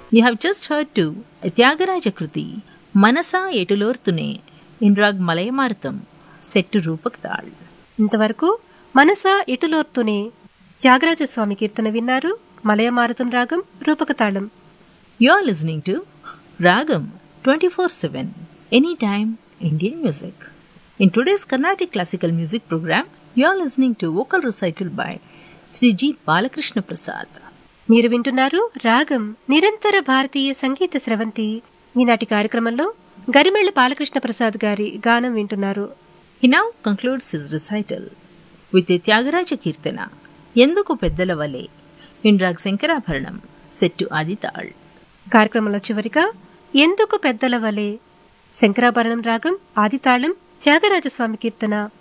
You have just heard to Tyagaraja Kruti, Manasa Etulortune, in Rag Malayamartham, set to Rupak Tal. ఇంతవరకు మనస ఇటులోర్తునే త్యాగరాజ స్వామి కీర్తన విన్నారు మలయమారుతం రాగం రూపకతాళం You are listening to Ragam 24 7, anytime Indian music. In today's Carnatic classical music program, you are listening to vocal recital by Sri G. Balakrishna Prasad. మీరు వింటున్నారు రాగం నిరంతర భారతీయ సంగీత స్రవంతి ఈనాటి కార్యక్రమంలో గరిమెళ్ల బాలకృష్ణ ప్రసాద్ గారి గానం వింటున్నారు He now concludes his recital with a Tyagaraja Kirtana, Enduku Peddala Vale, in Rag Sankarabharanam, set to Adital. కార్యక్రమంలో చివరిగా ఎందుకు పెద్దల వలె శంకరాభరణం రాగం ఆదితాళం త్యాగరాజస్వామి కీర్తన